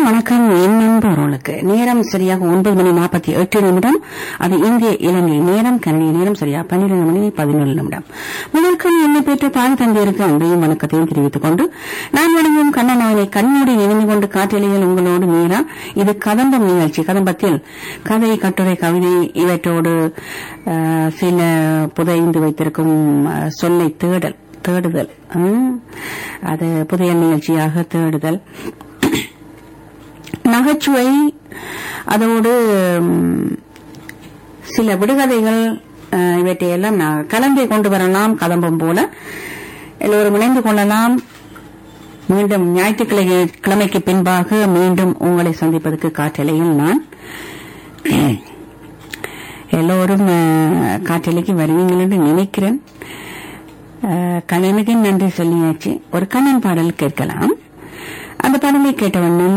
வணக்கம் என் நண்பர்களுக்கு நேரம் சரியாக ஒன்பது மணி நாற்பத்தி எட்டு நிமிடம் அது இந்திய இலங்கை நேரம் கனடிய நேரம் சரியாக பன்னிரண்டு மணி பதினேழு நிமிடம் முதற்கும் என்னை பெற்ற தாய் தந்தையருக்கு அன்பையும் வணக்கத்தையும் தெரிவித்துக் கொண்டு நான் வணங்கும் கண்ணனாயனை கண்ணோடி நினைந்து கொண்டு காற்றலையில் உங்களோடு நேரா இது கதம்பம் நிகழ்ச்சி கதம்பத்தில் கதை கட்டுரை கவிதை இவற்றோடு அஹ், சில புதைந்து வைத்திருக்கும் அஹ், சொல்லை தேடல் தேடுதல் ம், அது புதிய நிகழ்ச்சியாக தேடுதல் நகைச்சுவை அதோடு ம், சில விடுகதைகள் அஹ், இவற்றையெல்லாம் நான் கலந்தை கொண்டு வரலாம் கதம்பம் போல எல்லோரும் இணைந்து கொள்ளலாம் மீண்டும் ஞாயிற்றுக்கிழமை கிழமைக்கு பின்பாக மீண்டும் உங்களை சந்திப்பதற்கு காற்றலையில் நான் எல்லோரும் அஹ், காற்றலைக்கு வருவீங்கள் என்று நினைக்கிறேன் அஹ், கண்ணனுக்கு நன்றி சொல்லியாச்சு ஒரு கண்ணன் பாடல் கேட்கலாம் அந்த பாடலை கேட்ட வண்ணம்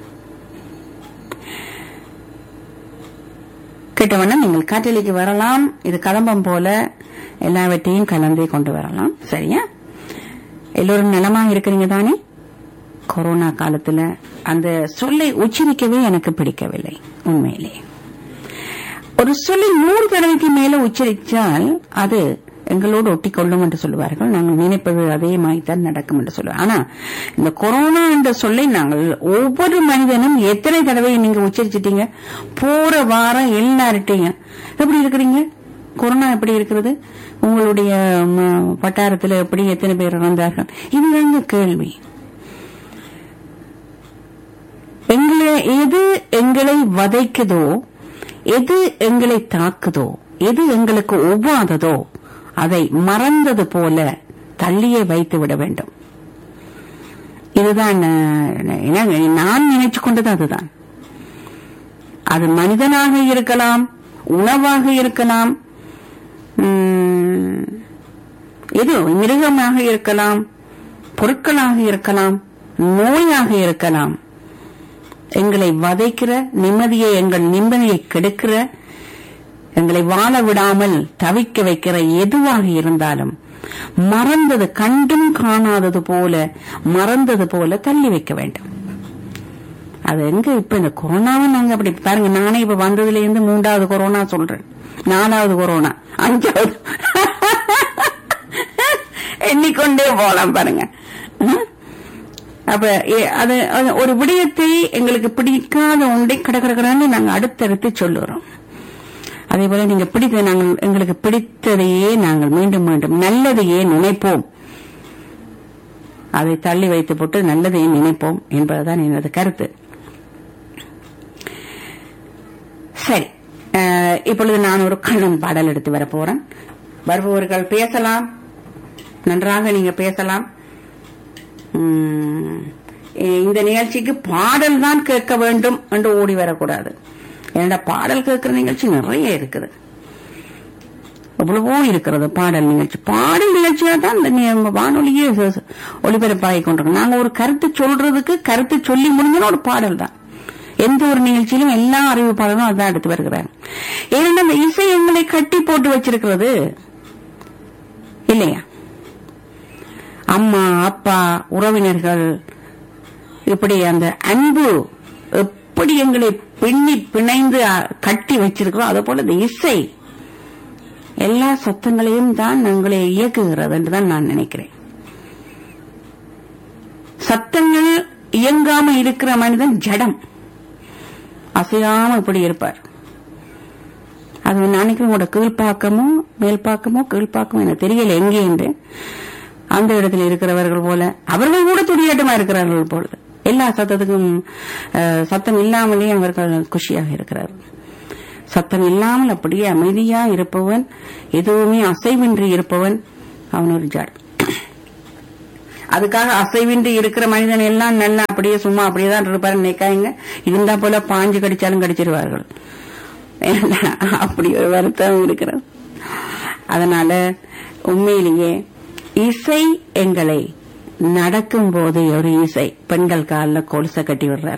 கேட்ட வண்ணம் நீங்கள் காற்றலைக்கு வரலாம் இது கதம்பம் போல எல்லாவற்றையும் கலந்தே கொண்டு வரலாம் சரியா எல்லோரும் நலமாக இருக்கிறீங்க தானே கொரோனா காலத்துல அந்த சொல்லை உச்சரிக்கவே எனக்கு பிடிக்கவில்லை உண்மையிலே ஒரு சொல்லி நூறு தடவைக்கு மேல உச்சரித்தால் அது எங்களோடு ஒட்டிக்கொள்ளும் என்று சொல்லுவார்கள் நாங்கள் நினைப்பது அதே மாதிரி தான் நடக்கும் என்று சொல்லுவார் ஆனா இந்த கொரோனா என்ற சொல்லை நாங்கள் ஒவ்வொரு மனிதனும் எத்தனை தடவை நீங்க உச்சரிச்சிட்டீங்க போற வாரம் எல்லார்ட்டையும் எப்படி இருக்கிறீங்க கொரோனா எப்படி இருக்கிறது உங்களுடைய ம், வட்டாரத்துல எப்படி எத்தனை பேர் இறந்தார்கள் இதுதாங்க கேள்வி எங்களை எது எங்களை வதைக்குதோ எது எங்களை தாக்குதோ எது எங்களுக்கு ஒவ்வாததோ அதை மறந்தது போல தள்ளியே வைத்து விட வேண்டும் இதுதான் அஹ், ஏன்னா, நான் நினைச்சு கொண்டது அதுதான் அது மனிதனாக இருக்கலாம் உணவாக இருக்கலாம் உம், இது மிருகமாக இருக்கலாம் பொருட்களாக இருக்கலாம் நோயாக இருக்கலாம் எங்களை வதைக்கிற நிம்மதியை எங்கள் நிம்மதியை கெடுக்கிற எங்களை வாழ விடாமல் தவிக்க வைக்கிற எதுவாக இருந்தாலும் மறந்தது கண்டும் காணாதது போல மறந்தது போல தள்ளி வைக்க வேண்டும் அது எங்க இப்ப இந்த கொரோனாவை நாங்க அப்படி பாருங்க நானே இப்ப வந்ததுல இருந்து மூன்றாவது கொரோனா சொல்றேன் நாலாவது கொரோனா அஞ்சாவது எண்ணிக்கொண்டே போலாம் பாருங்க ம்? அப்ப ஏ- அது அது ஒரு விடயத்தை எங்களுக்கு பிடிக்காத ஒன்றை கடற்கடன்னு நாங்க அடுத்தடுத்து சொல்லுறோம் அதே போல நீங்க பிடித்த நாங்கள் எங்களுக்கு பிடித்ததையே நாங்கள் மீண்டும் மீண்டும் நல்லதையே நினைப்போம் அதை தள்ளி வைத்து போட்டு நல்லதையே நினைப்போம் என்பதுதான் எனது கருத்து சரி அஹ், இப்பொழுது நான் ஒரு கண்ணன் பாடல் எடுத்து வர போறேன் வருபவர்கள் பேசலாம் நன்றாக நீங்க பேசலாம் உம், இந்த நிகழ்ச்சிக்கு பாடல் தான் கேட்க வேண்டும் என்று ஓடி வரக்கூடாது ஏன்னா பாடல் கேட்கிற நிகழ்ச்சி நிறைய இருக்குது எவ்வளவோ இருக்கிறது பாடல் நிகழ்ச்சி பாடல் நிகழ்ச்சியா தான் இந்த நி- உங்க வானொலியே ச- ச- ஒளிபரப்பாகி கொண்டிருக்கோம் நாங்க ஒரு கருத்து சொல்றதுக்கு கருத்து சொல்லி முடிஞ்சோன்னா ஒரு பாடல் தான் எந்த ஒரு நிகழ்ச்சியிலும் எல்லா அறிவிப்பாளரும் அதான் எடுத்து வருகிறாங்க ஏன்னா இந்த இசை எங்களை கட்டி போட்டு வச்சிருக்கிறது இல்லையா அம்மா அப்பா உறவினர்கள் இப்படி அந்த அன்பு எப்படி எங்களை பின்னி பிணைந்து அ, கட்டி வச்சிருக்கிறோம் அதே போல இந்த இசை எல்லா சத்தங்களையும் தான் எங்களை இயக்குகிறது என்று தான் நான் நினைக்கிறேன் சத்தங்கள் இயங்காம இருக்கிற மனிதன் ஜடம் அசையாம இப்படி இருப்பார் அது நினைக்கிறேன் உங்களோட கீழ்ப்பாக்கமோ மேல்பாக்கமோ கீழ்ப்பாக்கமோ எனக்கு தெரியல எங்கே என்று அந்த இடத்துல இருக்கிறவர்கள் போல அவர்கள் கூட துடியாட்டமா இருக்கிறார்கள் போல எல்லா சத்தத்துக்கும் அஹ், சத்தம் இல்லாமலே அவர்கள் குஷியாக இருக்கிறார்கள் சத்தம் இல்லாமல் அப்படியே அமைதியா இருப்பவன் எதுவுமே அசைவின்றி இருப்பவன் அவன் ஒரு ஜாட் அதுக்காக அசைவின்றி இருக்கிற மனிதன் எல்லாம் நல்லா அப்படியே சும்மா அப்படியே தான் இருப்பாரு நினைக்காங்க இருந்தா போல பாஞ்சு கடிச்சாலும் கடிச்சிருவார்கள் ஏன்னா, அப்படி ஒரு வருத்தம் இருக்கிறது அதனால உண்மையிலேயே இசை எங்களை நடக்கும் போது ஒரு இசை பெண்கள் காலில் கொலுசை கட்டி விடுறார்